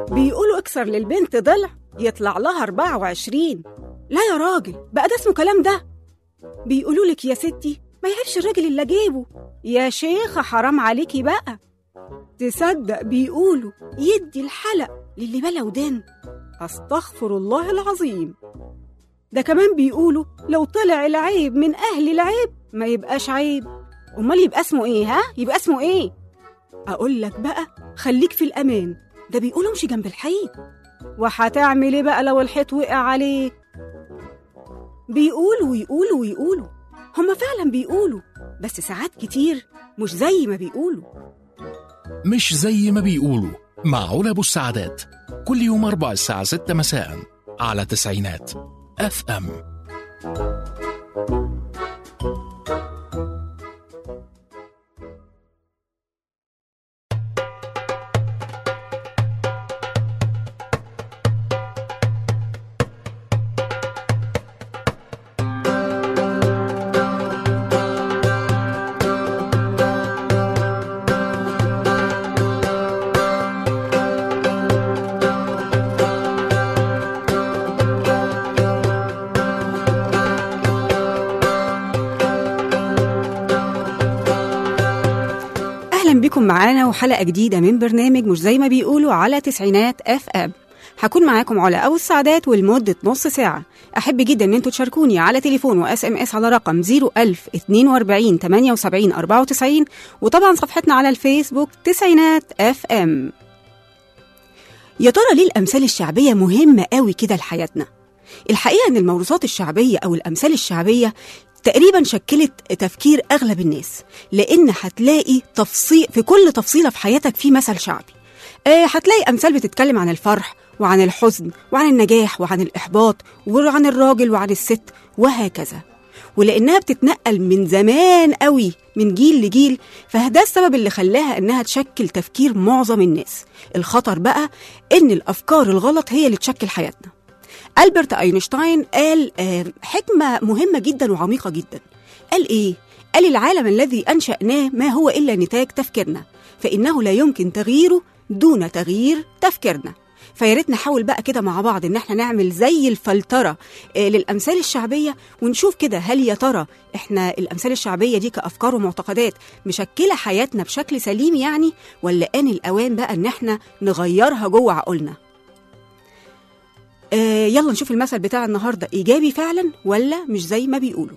بيقولوا اكسر للبنت ضلع يطلع لها 24 لا يا راجل بقى ده اسمه كلام ده بيقولوا لك يا ستي ما يعيبش الراجل اللي جيبه يا شيخة حرام عليكي بقى تصدق بيقولوا يدي الحلق للي بلا ودان استغفر الله العظيم ده كمان بيقولوا لو طلع العيب من اهل العيب ما يبقاش عيب امال يبقى اسمه ايه ها يبقى اسمه ايه اقول لك بقى خليك في الامان ده بيقولوا امشي جنب الحيط وهتعمل ايه بقى لو الحيط وقع عليك بيقولوا ويقولوا ويقولوا هما فعلا بيقولوا بس ساعات كتير مش زي ما بيقولوا مش زي ما بيقولوا مع علا أبو السعادات كل يوم أربع الساعة ستة مساء على تسعينات اف ام اهلا بكم معانا وحلقه جديده من برنامج مش زي ما بيقولوا على تسعينات اف ام هكون معاكم علا ابو السعدات ولمده نص ساعه احب جدا ان انتوا تشاركوني على تليفون واس ام اس على رقم 01000 42 78 94 وطبعا صفحتنا على الفيسبوك تسعينات اف ام يا ترى ليه الامثال الشعبيه مهمه قوي كده لحياتنا الحقيقه ان الموروثات الشعبيه او الامثال الشعبيه تقريبا شكلت تفكير اغلب الناس لان هتلاقي تفصيل في كل تفصيله في حياتك في مثل شعبي آه هتلاقي امثال بتتكلم عن الفرح وعن الحزن وعن النجاح وعن الاحباط وعن الراجل وعن الست وهكذا ولانها بتتنقل من زمان قوي من جيل لجيل فده السبب اللي خلاها انها تشكل تفكير معظم الناس الخطر بقى ان الافكار الغلط هي اللي تشكل حياتنا ألبرت أينشتاين قال آه، حكمة مهمة جدا وعميقة جدا قال إيه؟ قال العالم الذي أنشأناه ما هو إلا نتاج تفكيرنا فإنه لا يمكن تغييره دون تغيير تفكيرنا فيا ريت نحاول بقى كده مع بعض ان احنا نعمل زي الفلتره آه، للامثال الشعبيه ونشوف كده هل يا ترى احنا الامثال الشعبيه دي كافكار ومعتقدات مشكله حياتنا بشكل سليم يعني ولا ان الاوان بقى ان احنا نغيرها جوه عقولنا آه يلا نشوف المثل بتاع النهارده ايجابي فعلا ولا مش زي ما بيقولوا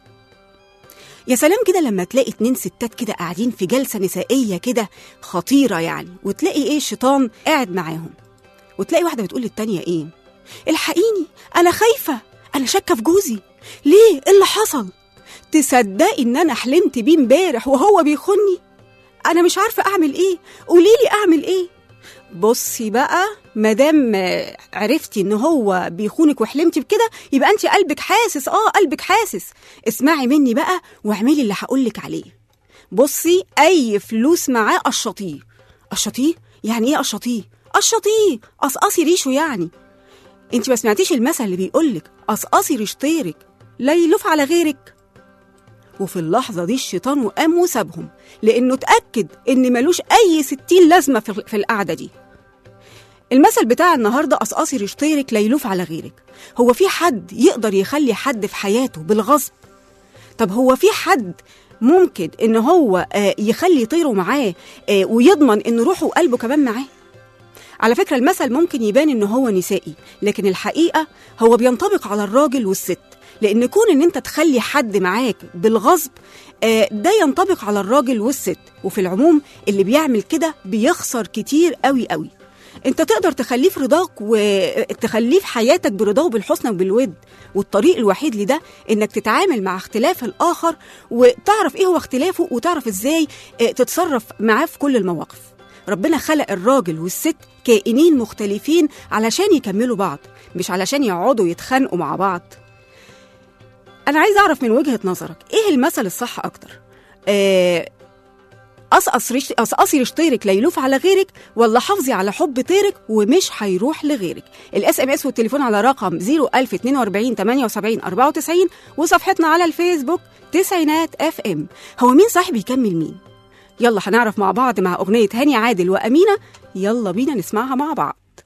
يا سلام كده لما تلاقي اتنين ستات كده قاعدين في جلسه نسائيه كده خطيره يعني وتلاقي ايه الشيطان قاعد معاهم وتلاقي واحده بتقول للتانيه ايه الحقيني انا خايفه انا شاكه في جوزي ليه ايه اللي حصل تصدقي ان انا حلمت بيه امبارح وهو بيخني انا مش عارفه اعمل ايه قولي لي اعمل ايه بصي بقى مادام آه، عرفتي ان هو بيخونك وحلمتي بكده يبقى انت قلبك حاسس اه قلبك حاسس اسمعي مني بقى واعملي اللي هقولك عليه بصي اي فلوس معاه قشطيه قشطيه يعني ايه قشطيه قشطيه قصقصي ريشه يعني انت ما سمعتيش المثل اللي بيقولك قصقصي ريشتيرك لا يلف على غيرك وفي اللحظة دي الشيطان وقام وسابهم لأنه اتأكد إن ملوش أي ستين لازمة في في القعدة دي المثل بتاع النهاردة قصقصي رشطيرك لا يلوف على غيرك هو في حد يقدر يخلي حد في حياته بالغصب طب هو في حد ممكن ان هو آه، يخلي طيره معاه آه، ويضمن ان روحه وقلبه كمان معاه على فكرة المثل ممكن يبان ان هو نسائي لكن الحقيقة هو بينطبق على الراجل والست لان كون ان انت تخلي حد معاك بالغصب آه، ده ينطبق على الراجل والست وفي العموم اللي بيعمل كده بيخسر كتير قوي قوي انت تقدر تخليه في رضاك وتخليه في حياتك برضاه وبالحسنى وبالود والطريق الوحيد لده انك تتعامل مع اختلاف الاخر وتعرف ايه هو اختلافه وتعرف ازاي آه، تتصرف معاه في كل المواقف ربنا خلق الراجل والست كائنين مختلفين علشان يكملوا بعض مش علشان يقعدوا يتخانقوا مع بعض انا عايز اعرف من وجهة نظرك ايه المثل الصح اكتر آه، قصقص ريش قصقصي ريش طيرك لا يلوف على غيرك ولا حافظي على حب طيرك ومش هيروح لغيرك الاس ام اس والتليفون على رقم 01042 78 94 وصفحتنا على الفيسبوك تسعينات اف ام هو مين صاحب يكمل مين يلا هنعرف مع بعض مع اغنيه هاني عادل وامينه يلا بينا نسمعها مع بعض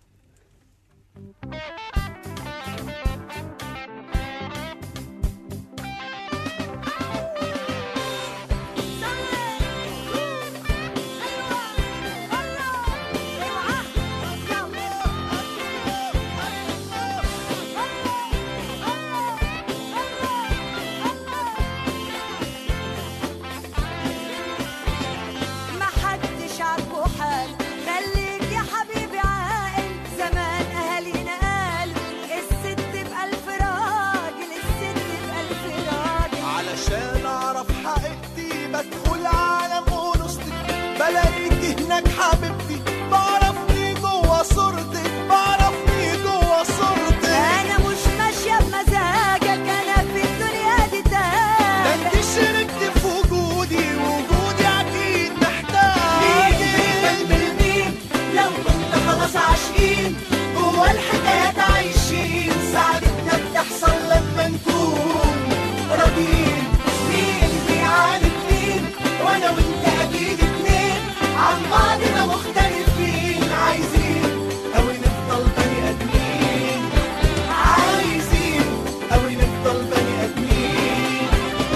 ما حدش عاجبه حال خليك يا حبيبي عاقل زمان اهالينا قالوا الست بألف راجل الست بألف راجل علشان اعرف حقيقتي بدخل عالم انوثتك بلاقيك هناك حبيبتي بعرفني جوه صورتك بعرفني جوه صورتك انا مش ماشيه بمزاجك انا في الدنيا دي ده تاجك انت شاركت في وجودي وجودي اكيد محتاج مين لو كنا خلاص عاشقين جوه الحكايات عايشين سعادتنا بتحصل لما نكون راضيين مين بيعاند مين وانا وانت اكيد اتنين عن بعضنا مختلفين عايزين اوي نفضل بني ادمين عايزين اوي نفضل بني ادمين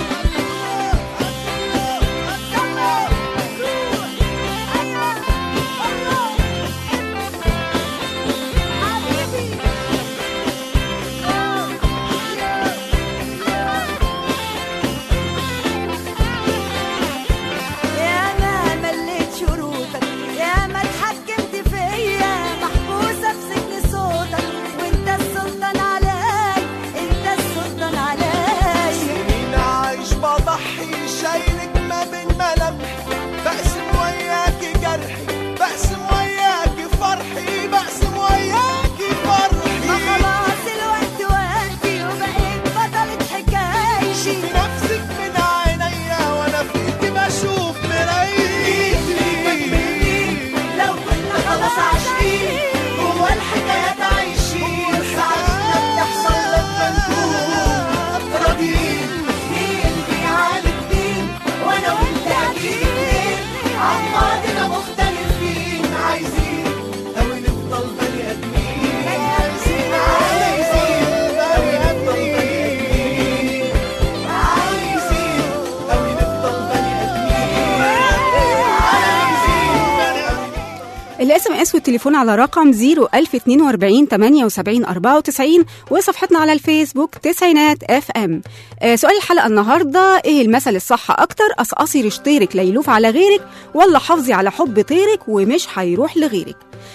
يا ما مليت شروطك يا ما اتحكمت فيا محبوسة في سجن صوتك وانت السلطان علي انت السلطان علي سنين عايش بضحي شايلك ما بين ملامحي بقسم وياكي جرحي بقسم وياكي فرحي بقسم وياكي ما فرحي خلاص الوقت وقتي وبقيت بطلة حكايتي نفسك من عينيا وانا فيكي بشوف مرايتي لو كنا خلاص عاشقين جوه الحكايات عايشين ساعتنا بتحصل لما نكون راضيين مين بيعاند مين وانا وانت اكيد اتنين عن بعضنا مختلفين عايزين اوي نفضل بني ادمين عايزين اوي نفضل بني ادمين عايزين اوي نفضل بني ادمين عايزين بني ادمين الاس ام اس والتليفون على رقم 01042 78 94 وصفحتنا على الفيسبوك تسعينات اف ام آه سؤال الحلقه النهارده ايه المثل الصح اكتر قصقصي رشطيرك ليلوف على غيرك ولا حافظي على حب طيرك ومش هيروح لغيرك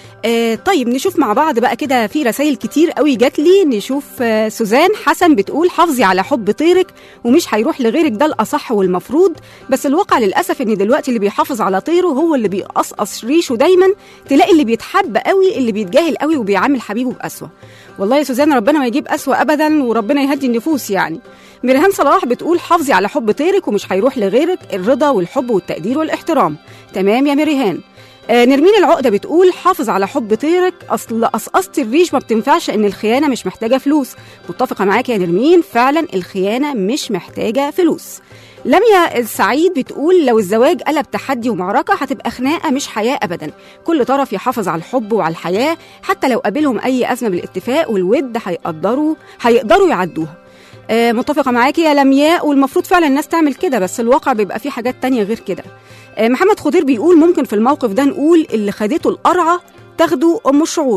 آه طيب نشوف مع بعض بقى كده في رسائل كتير قوي جات لي نشوف آه سوزان حسن بتقول حافظي على حب طيرك ومش هيروح لغيرك ده الاصح والمفروض بس الواقع للاسف ان دلوقتي اللي بيحافظ على طيره هو اللي بيقصقص ريشه دايما تلاقي اللي بيتحب قوي اللي بيتجاهل قوي وبيعامل حبيبه بأسوأ والله يا سوزان ربنا ما يجيب أسوأ ابدا وربنا يهدي النفوس يعني ميرهان صلاح بتقول حافظي على حب طيرك ومش هيروح لغيرك الرضا والحب والتقدير والاحترام تمام يا ميرهان آه نرمين العقده بتقول حافظ على حب طيرك اصل قصقصه الريش ما بتنفعش ان الخيانه مش محتاجه فلوس متفقه معاك يا نرمين فعلا الخيانه مش محتاجه فلوس لميا السعيد بتقول لو الزواج قلب تحدي ومعركة هتبقى خناقة مش حياة أبدا كل طرف يحافظ على الحب وعلى الحياة حتى لو قابلهم أي أزمة بالاتفاق والود هيقدروا هيقدروا يعدوها آه، متفقة معاكي يا لمياء والمفروض فعلا الناس تعمل كده بس الواقع بيبقى فيه حاجات تانية غير كده آه، محمد خضير بيقول ممكن في الموقف ده نقول اللي خدته القرعة تاخده أم الشعور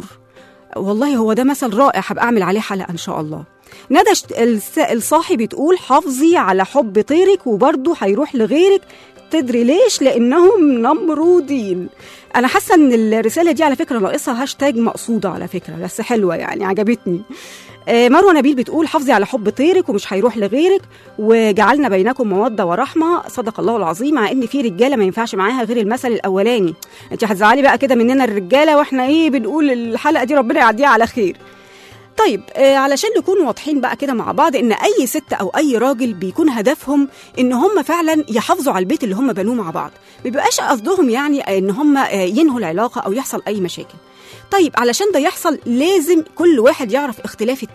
والله هو ده مثل رائع هبقى أعمل عليه حلقة إن شاء الله ندى شت- الس- الصاحي بتقول حافظي على حب طيرك وبرضه هيروح لغيرك تدري ليش لانهم نمرودين انا حاسه ان الرساله دي على فكره ناقصها هاشتاج مقصوده على فكره بس حلوه يعني عجبتني آه، مروه نبيل بتقول حافظي على حب طيرك ومش هيروح لغيرك وجعلنا بينكم موده ورحمه صدق الله العظيم مع ان في رجاله ما ينفعش معاها غير المثل الاولاني انت هتزعلي بقى كده مننا الرجاله واحنا ايه بنقول الحلقه دي ربنا يعديها على خير طيب آه علشان نكون واضحين بقى كده مع بعض ان اي ست او اي راجل بيكون هدفهم ان هم فعلا يحافظوا على البيت اللي هم بنوه مع بعض ما بيبقاش قصدهم يعني ان هم آه ينهوا العلاقه او يحصل اي مشاكل طيب علشان ده يحصل لازم كل واحد يعرف اختلاف التاني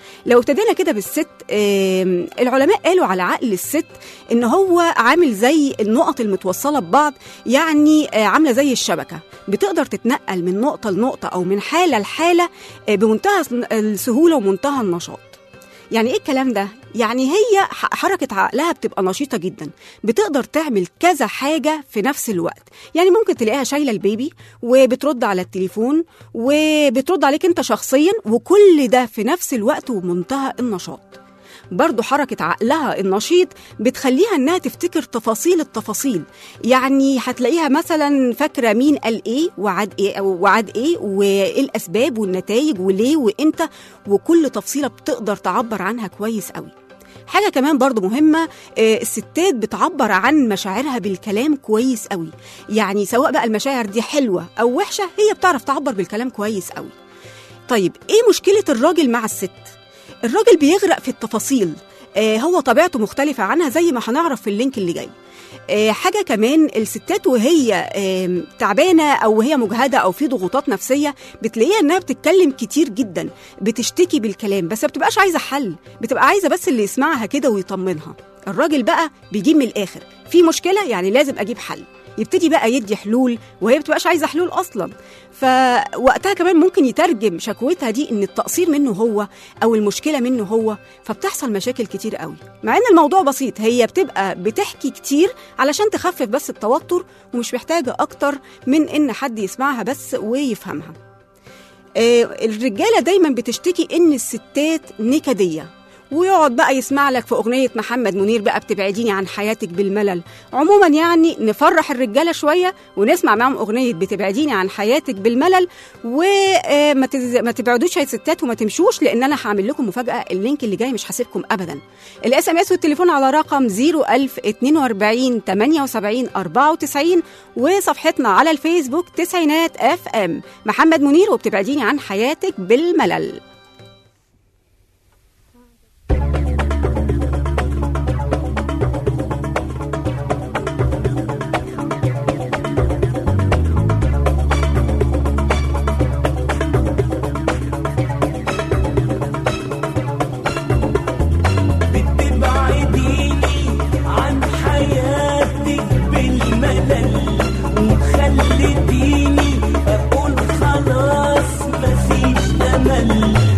لو ابتدينا كده بالست آم، العلماء قالوا على عقل الست ان هو عامل زي النقط المتوصله ببعض يعني آه، عامله زي الشبكه بتقدر تتنقل من نقطه لنقطه او من حاله لحاله آه، بمنتهى السهوله ومنتهى النشاط يعني ايه الكلام ده يعني هي ح- حركة عقلها بتبقى نشيطة جدا بتقدر تعمل كذا حاجة في نفس الوقت يعني ممكن تلاقيها شايلة البيبي وبترد على التليفون وبترد عليك انت شخصيا وكل ده في نفس الوقت ومنتهى النشاط برضو حركة عقلها النشيط بتخليها انها تفتكر تفاصيل التفاصيل يعني هتلاقيها مثلا فاكرة مين قال ايه وعد ايه وعد ايه وايه الاسباب والنتائج وليه وامتى وكل تفصيلة بتقدر تعبر عنها كويس قوي حاجة كمان برضو مهمة آه، الستات بتعبر عن مشاعرها بالكلام كويس قوي يعني سواء بقى المشاعر دي حلوة أو وحشة هي بتعرف تعبر بالكلام كويس قوي طيب ايه مشكلة الراجل مع الست؟ الراجل بيغرق في التفاصيل آه هو طبيعته مختلفة عنها زي ما هنعرف في اللينك اللي جاي آه حاجة كمان الستات وهي آه تعبانة أو وهي مجهدة أو في ضغوطات نفسية بتلاقيها إنها بتتكلم كتير جدا بتشتكي بالكلام بس ما بتبقاش عايزة حل بتبقى عايزة بس اللي يسمعها كده ويطمنها الراجل بقى بيجيب من الآخر في مشكلة يعني لازم أجيب حل يبتدي بقى يدي حلول وهي بتبقاش عايزه حلول اصلا فوقتها كمان ممكن يترجم شكوتها دي ان التقصير منه هو او المشكله منه هو فبتحصل مشاكل كتير قوي مع ان الموضوع بسيط هي بتبقى بتحكي كتير علشان تخفف بس التوتر ومش محتاجه اكتر من ان حد يسمعها بس ويفهمها آه، الرجاله دايما بتشتكي ان الستات نكديه ويقعد بقى يسمع لك في أغنية محمد منير بقى بتبعديني عن حياتك بالملل عموما يعني نفرح الرجالة شوية ونسمع معاهم أغنية بتبعديني عن حياتك بالملل وما ما تبعدوش يا ستات وما تمشوش لأن أنا هعمل لكم مفاجأة اللينك اللي جاي مش هسيبكم أبدا الاس ام اس والتليفون على رقم 01042 78 94 وصفحتنا على الفيسبوك تسعينات اف ام محمد منير وبتبعديني عن حياتك بالملل بتبعديني عن حياتك بالملل وخلتيني اقول خلاص مفيش امل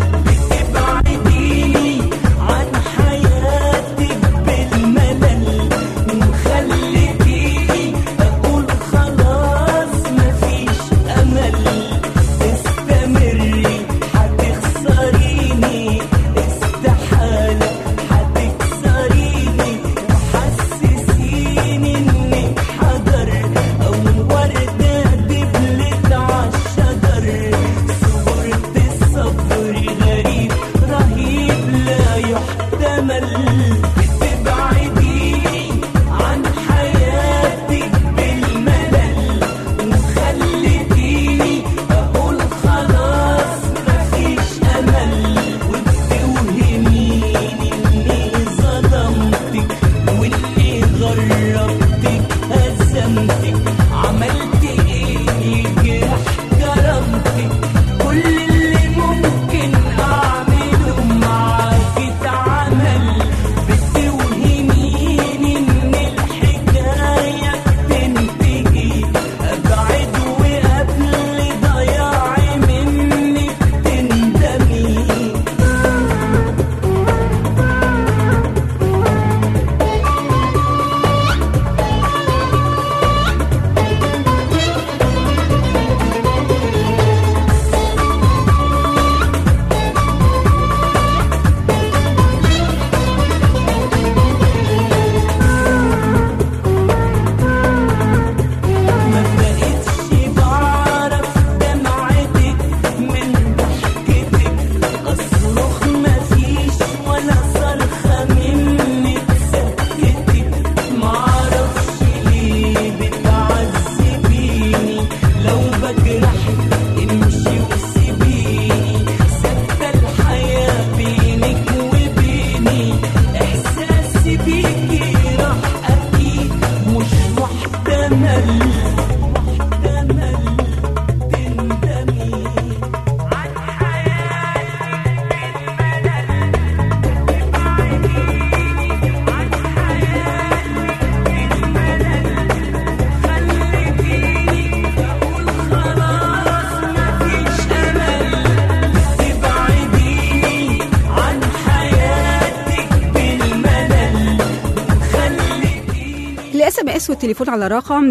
اس والتليفون على رقم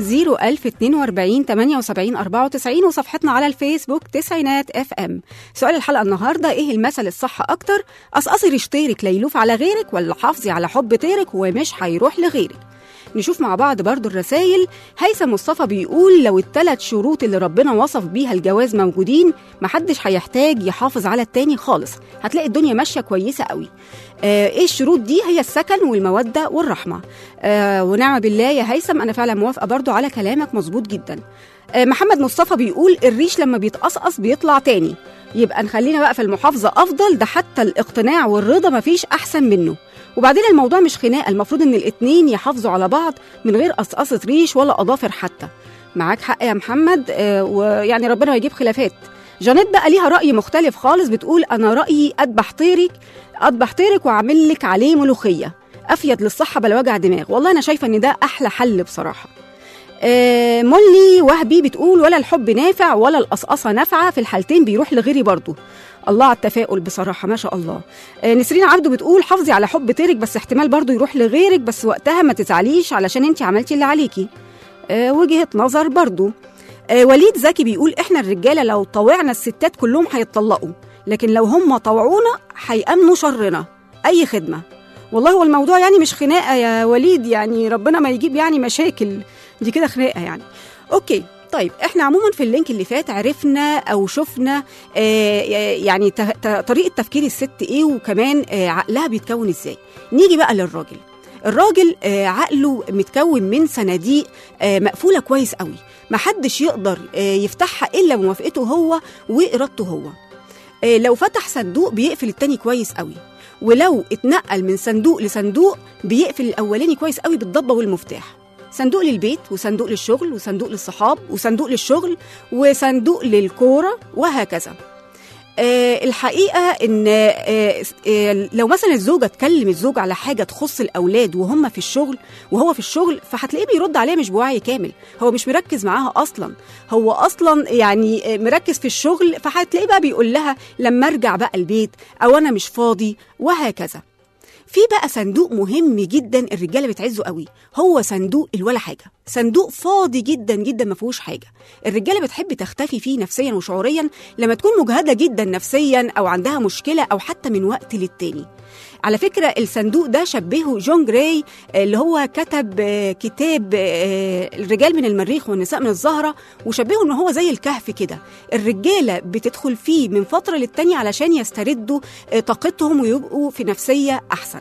01042 78 94 وصفحتنا على الفيسبوك تسعينات اف ام سؤال الحلقه النهارده ايه المثل الصح اكتر قصقصي ريش طيرك لا يلوف على غيرك ولا حافظي على حب طيرك ومش هيروح لغيرك نشوف مع بعض برضو الرسائل هيثم مصطفى بيقول لو الثلاث شروط اللي ربنا وصف بيها الجواز موجودين محدش هيحتاج يحافظ على التاني خالص هتلاقي الدنيا ماشيه كويسه قوي آه ايه الشروط دي هي السكن والموده والرحمه آه ونعم بالله يا هيثم انا فعلا موافقه برضو على كلامك مظبوط جدا آه محمد مصطفى بيقول الريش لما بيتقصقص بيطلع تاني يبقى نخلينا بقى في المحافظه افضل ده حتى الاقتناع والرضا مفيش احسن منه وبعدين الموضوع مش خناقه المفروض ان الاتنين يحافظوا على بعض من غير قصقصه ريش ولا اظافر حتى معاك حق يا محمد آه ويعني ربنا يجيب خلافات جانيت بقى ليها رأي مختلف خالص بتقول أنا رأيي أذبح طيرك أذبح طيرك وأعمل لك عليه ملوخية أفيد للصحة بلا وجع دماغ والله أنا شايفة إن ده أحلى حل بصراحة آه مولي وهبي بتقول ولا الحب نافع ولا القصقصة نافعة في الحالتين بيروح لغيري برضو الله على التفاؤل بصراحة ما شاء الله آه نسرين عبده بتقول حافظي على حب طيرك بس احتمال برضو يروح لغيرك بس وقتها ما تزعليش علشان انت عملتي اللي عليكي آه وجهة نظر برضو آه وليد زكي بيقول احنا الرجاله لو طوعنا الستات كلهم هيتطلقوا لكن لو هم طوعونا هيأمنوا شرنا اي خدمه والله هو الموضوع يعني مش خناقه يا وليد يعني ربنا ما يجيب يعني مشاكل دي كده خناقه يعني اوكي طيب احنا عموما في اللينك اللي فات عرفنا او شفنا آه يعني ت- ت- طريقه تفكير الست ايه وكمان آه عقلها بيتكون ازاي نيجي بقى للراجل الراجل آه عقله متكون من صناديق آه مقفوله كويس قوي محدش يقدر آه يفتحها الا بموافقته هو وارادته هو آه لو فتح صندوق بيقفل التاني كويس قوي ولو اتنقل من صندوق لصندوق بيقفل الاولاني كويس قوي بالضبه والمفتاح صندوق للبيت وصندوق للشغل وصندوق للصحاب وصندوق للشغل وصندوق للكوره وهكذا آه الحقيقه ان آه آه لو مثلا الزوجه تكلم الزوج على حاجه تخص الاولاد وهم في الشغل وهو في الشغل فهتلاقيه بيرد عليها مش بوعي كامل هو مش مركز معاها اصلا هو اصلا يعني آه، مركز في الشغل فهتلاقيه بقى بيقول لها لما ارجع بقى البيت او انا مش فاضي وهكذا في بقى صندوق مهم جدا الرجاله بتعزه قوي هو صندوق الولا حاجه صندوق فاضي جدا جدا ما فيهوش حاجه الرجاله بتحب تختفي فيه نفسيا وشعوريا لما تكون مجهده جدا نفسيا او عندها مشكله او حتى من وقت للتاني على فكرة الصندوق ده شبهه جون جراي اللي هو كتب آه، كتاب آه، الرجال من المريخ والنساء من الزهرة وشبهه ان هو زي الكهف كده الرجالة بتدخل فيه من فترة للتانية علشان يستردوا آه، طاقتهم ويبقوا في نفسية أحسن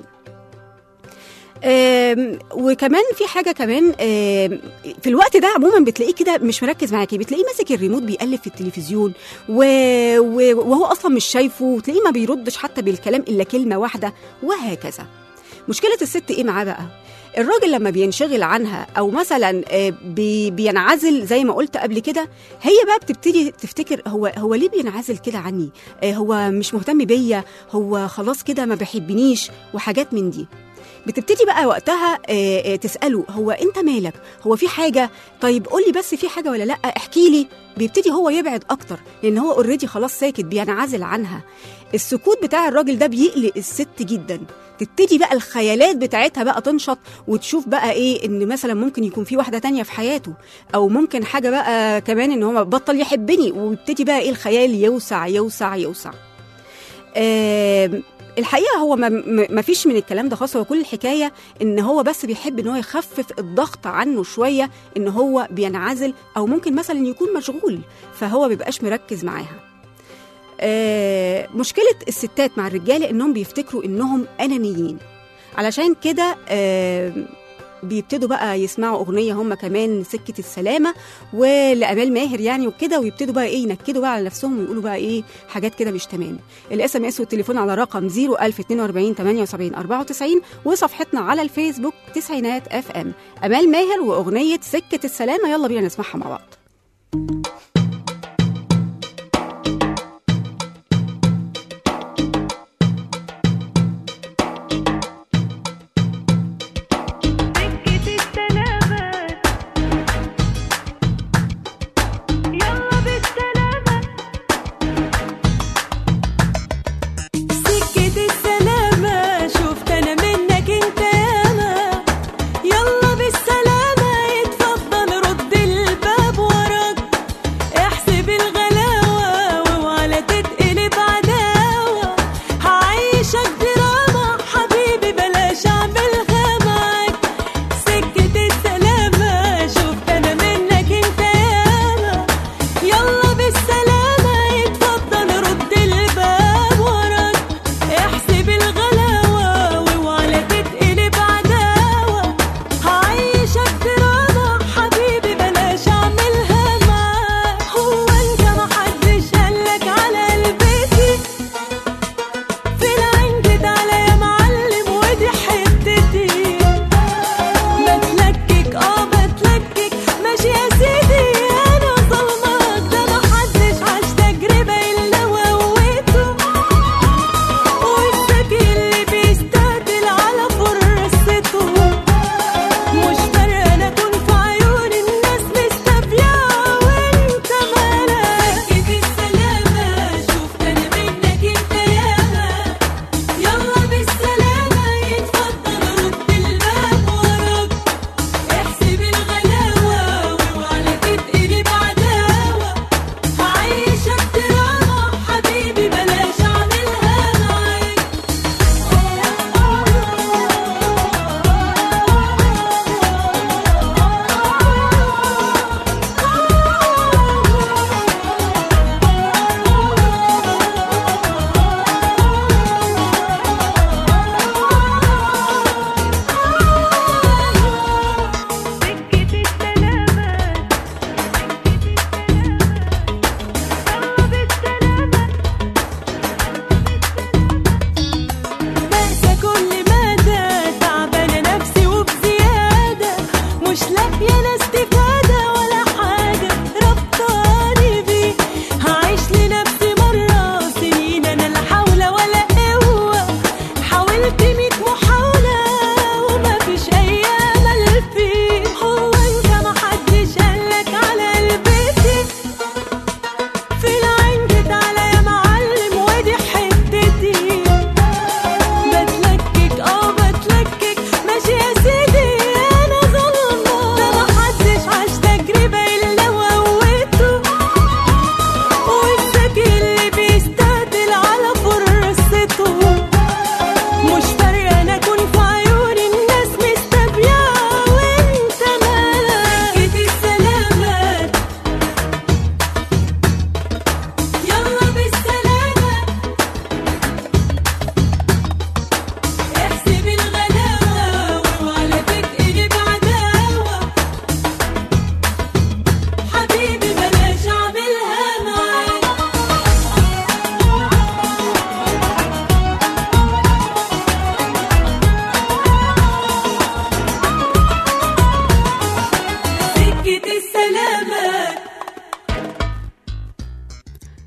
آم، وكمان في حاجه كمان آم، في الوقت ده عموما بتلاقيه كده مش مركز معاكي بتلاقيه ماسك الريموت بيقلب في التلفزيون و... و... وهو اصلا مش شايفه وتلاقيه ما بيردش حتى بالكلام الا كلمه واحده وهكذا مشكله الست ايه معاه بقى الراجل لما بينشغل عنها او مثلا آه، بي بينعزل زي ما قلت قبل كده هي بقى بتبتدي تفتكر هو هو ليه بينعزل كده عني آه، هو مش مهتم بيا هو خلاص كده ما بيحبنيش وحاجات من دي بتبتدي بقى وقتها آه، آه، تساله هو انت مالك هو في حاجه طيب قول لي بس في حاجه ولا لا احكي لي بيبتدي هو يبعد اكتر لان هو اوريدي خلاص ساكت بينعزل عنها السكوت بتاع الراجل ده بيقلق الست جدا تبتدي بقى الخيالات بتاعتها بقى تنشط وتشوف بقى ايه ان مثلا ممكن يكون في واحده تانية في حياته او ممكن حاجه بقى كمان ان هو بطل يحبني ويبتدي بقى ايه الخيال يوسع يوسع يوسع آم، الحقيقه هو ما- ما ما فيش من الكلام ده خالص هو كل الحكايه ان هو بس بيحب ان هو يخفف الضغط عنه شويه ان هو بينعزل او ممكن مثلا يكون مشغول فهو بيبقاش مركز معاها آه، مشكله الستات مع الرجاله انهم بيفتكروا انهم انانيين علشان كده آه، بيبتدوا بقى يسمعوا اغنيه هم كمان سكه السلامه ولامال ماهر يعني وكده ويبتدوا بقى ايه ينكدوا بقى على نفسهم ويقولوا بقى ايه حاجات كده مش تمام الاس ام اس والتليفون على رقم 01042 78 94 وصفحتنا على الفيسبوك تسعينات اف ام امال ماهر واغنيه سكه السلامه يلا بينا نسمعها مع بعض سكة السلامة يلا بالسلامة سكة السلامة شفت أنا منك أنت ياما يلا بالسلامة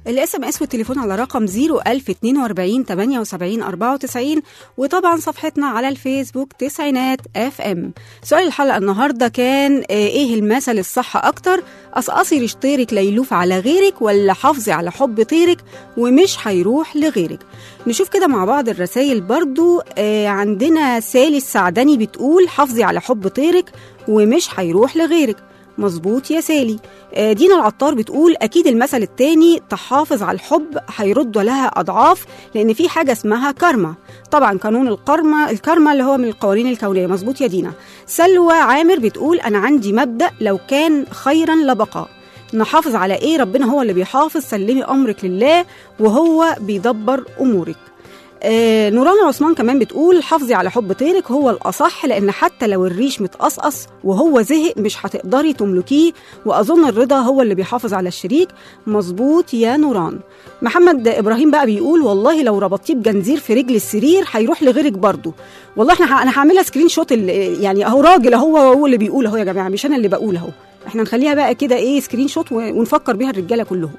الاس ام اس والتليفون على رقم 01042 78 94 وطبعا صفحتنا على الفيسبوك تسعينات اف ام سؤال الحلقه النهارده كان آه، ايه المثل الصح اكتر قصقصي رشطيرك ليلوف على غيرك ولا حافظي على حب طيرك ومش هيروح لغيرك نشوف كده مع بعض الرسائل برضو آه، عندنا سالي السعدني بتقول حافظي على حب طيرك ومش هيروح لغيرك مظبوط يا سالي آه، دينا العطار بتقول اكيد المثل التاني تحافظ على الحب هيرد لها اضعاف لان في حاجه اسمها كارما طبعا قانون الكارما الكارما اللي هو من القوانين الكونيه مظبوط يا دينا سلوى عامر بتقول انا عندي مبدا لو كان خيرا لبقاء نحافظ على ايه ربنا هو اللي بيحافظ سلمي امرك لله وهو بيدبر امورك آه نوران عثمان كمان بتقول حافظي على حب طيرك هو الأصح لأن حتى لو الريش متقصقص وهو زهق مش هتقدري تملكيه وأظن الرضا هو اللي بيحافظ على الشريك مظبوط يا نوران محمد إبراهيم بقى بيقول والله لو ربطتيه بجنزير في رجل السرير هيروح لغيرك برضه والله احنا ه- انا هعملها سكرين شوت ال- يعني اهو راجل اهو هو اللي بيقول اهو يا جماعه مش انا اللي بقول اهو احنا نخليها بقى كده ايه سكرين شوت و- ونفكر بيها الرجاله كلهم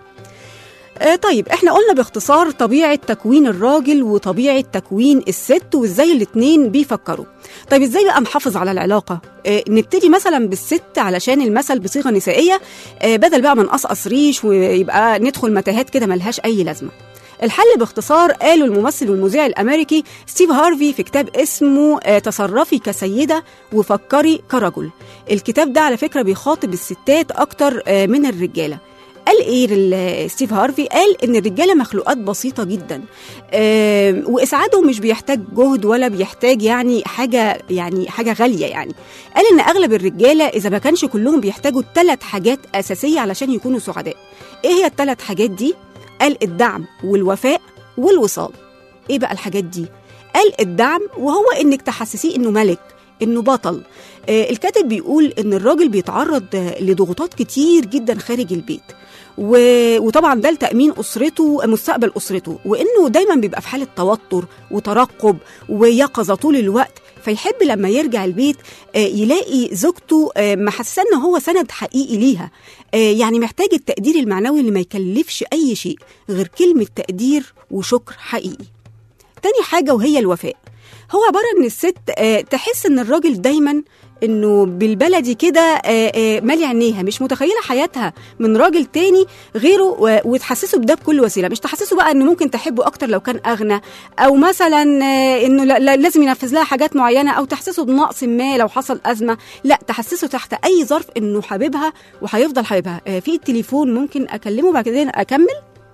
آه طيب احنا قلنا باختصار طبيعة تكوين الراجل وطبيعة تكوين الست وازاي الاتنين بيفكروا طيب ازاي بقى نحافظ على العلاقة آه نبتدي مثلا بالست علشان المثل بصيغة نسائية آه بدل بقى ما نقصقص ريش ويبقى ندخل متاهات كده ملهاش اي لازمة الحل باختصار قاله الممثل والمذيع الامريكي ستيف هارفي في كتاب اسمه آه، تصرفي كسيده وفكري كرجل الكتاب ده على فكره بيخاطب الستات اكتر آه، من الرجاله قال ايه ال- ستيف هارفي قال ان الرجاله مخلوقات بسيطه جدا آه، واسعادهم مش بيحتاج جهد ولا بيحتاج يعني حاجه يعني حاجه غاليه يعني قال ان اغلب الرجاله اذا ما كانش كلهم بيحتاجوا ثلاث حاجات اساسيه علشان يكونوا سعداء ايه هي الثلاث حاجات دي قال الدعم والوفاء والوصال ايه بقى الحاجات دي قال الدعم وهو انك تحسسيه انه ملك انه بطل آه الكاتب بيقول ان الراجل بيتعرض آه، لضغوطات كتير جدا خارج البيت و... وطبعا ده لتامين اسرته مستقبل اسرته وانه دايما بيبقى في حاله توتر وترقب ويقظه طول الوقت فيحب لما يرجع البيت آه، يلاقي زوجته آه، محسسه ان هو سند حقيقي ليها آه، يعني محتاج التقدير المعنوي اللي ما يكلفش اي شيء غير كلمه تقدير وشكر حقيقي تاني حاجة وهي الوفاء هو عبارة ان الست آه، تحس ان الراجل دايما انه بالبلدي كده آه، آه، مالي عينيها مش متخيله حياتها من راجل تاني غيره و- وتحسسه بده بكل وسيله مش تحسسه بقى انه ممكن تحبه اكتر لو كان اغنى او مثلا آه، انه لا- لا- لازم ينفذ لها حاجات معينه او تحسسه بنقص ما لو حصل ازمه لا تحسسه تحت اي ظرف انه حبيبها وهيفضل حبيبها آه، في التليفون ممكن اكلمه بعد كده اكمل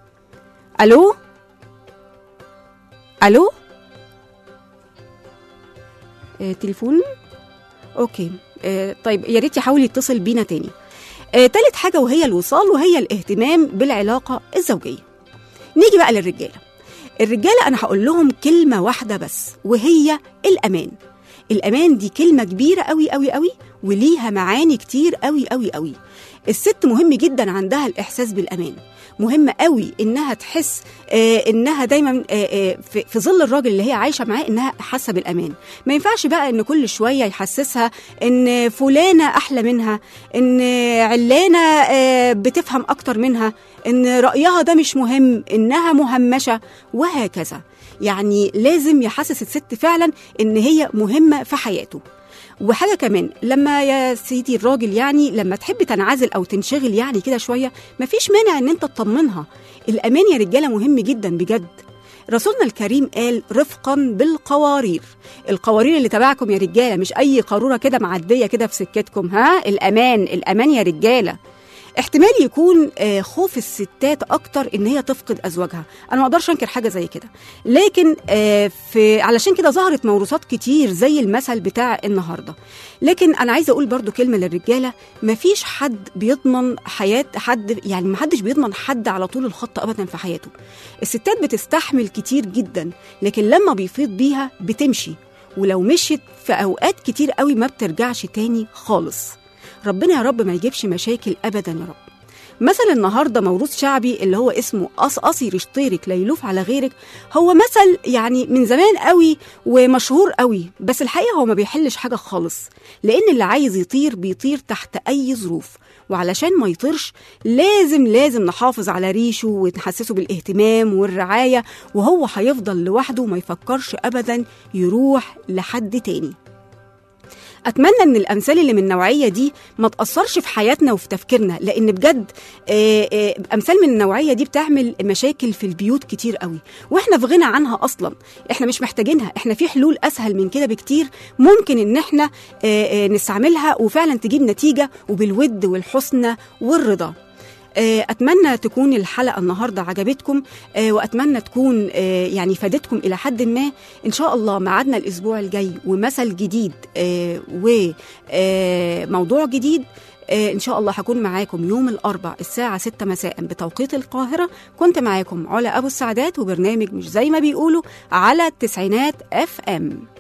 الو الو آه، تليفون اوكي آه، طيب يا ريت يحاول يتصل بينا تاني آه، تالت حاجه وهي الوصال وهي الاهتمام بالعلاقه الزوجيه نيجي بقى للرجاله الرجاله انا هقول لهم كلمه واحده بس وهي الامان الامان دي كلمه كبيره قوي قوي قوي وليها معاني كتير قوي قوي قوي الست مهم جدا عندها الاحساس بالامان مهم قوي انها تحس آه انها دايما آه آه في, في ظل الراجل اللي هي عايشه معاه انها حاسه بالامان ما ينفعش بقى ان كل شويه يحسسها ان فلانه احلى منها ان علانه آه بتفهم اكتر منها ان رايها ده مش مهم انها مهمشه وهكذا يعني لازم يحسس الست فعلا ان هي مهمه في حياته وحاجه كمان لما يا سيدي الراجل يعني لما تحب تنعزل او تنشغل يعني كده شويه مفيش مانع ان انت تطمنها الامان يا رجاله مهم جدا بجد رسولنا الكريم قال رفقا بالقوارير القوارير اللي تبعكم يا رجاله مش اي قاروره كده معديه كده في سكتكم ها الامان الامان يا رجاله احتمال يكون آه، خوف الستات اكتر ان هي تفقد ازواجها انا ما اقدرش انكر حاجه زي كده لكن آه، في علشان كده ظهرت موروثات كتير زي المثل بتاع النهارده لكن انا عايزه اقول برضو كلمه للرجاله مفيش حد بيضمن حياه حد يعني محدش بيضمن حد على طول الخط ابدا في حياته الستات بتستحمل كتير جدا لكن لما بيفيض بيها بتمشي ولو مشيت في اوقات كتير قوي ما بترجعش تاني خالص ربنا يا رب ما يجيبش مشاكل ابدا يا رب مثل النهارده موروث شعبي اللي هو اسمه قصقصي رشطيرك لا يلوف على غيرك هو مثل يعني من زمان قوي ومشهور قوي بس الحقيقه هو ما بيحلش حاجه خالص لان اللي عايز يطير بيطير تحت اي ظروف وعلشان ما يطيرش لازم لازم نحافظ على ريشه ونحسسه بالاهتمام والرعاية وهو هيفضل لوحده ما يفكرش أبدا يروح لحد تاني اتمنى ان الامثال اللي من النوعيه دي ما تاثرش في حياتنا وفي تفكيرنا لان بجد آه، آه، امثال من النوعيه دي بتعمل مشاكل في البيوت كتير قوي واحنا في غنى عنها اصلا احنا مش محتاجينها احنا في حلول اسهل من كده بكتير ممكن ان احنا آه، آه، نستعملها وفعلا تجيب نتيجه وبالود والحسنى والرضا آه، اتمنى تكون الحلقه النهارده عجبتكم آه، واتمنى تكون آه، يعني فادتكم الى حد ما ان شاء الله ميعادنا الاسبوع الجاي ومثل جديد وموضوع جديد آه، ان شاء الله هكون معاكم يوم الاربع الساعه 6 مساء بتوقيت القاهره كنت معاكم علا ابو السعدات وبرنامج مش زي ما بيقولوا على التسعينات اف ام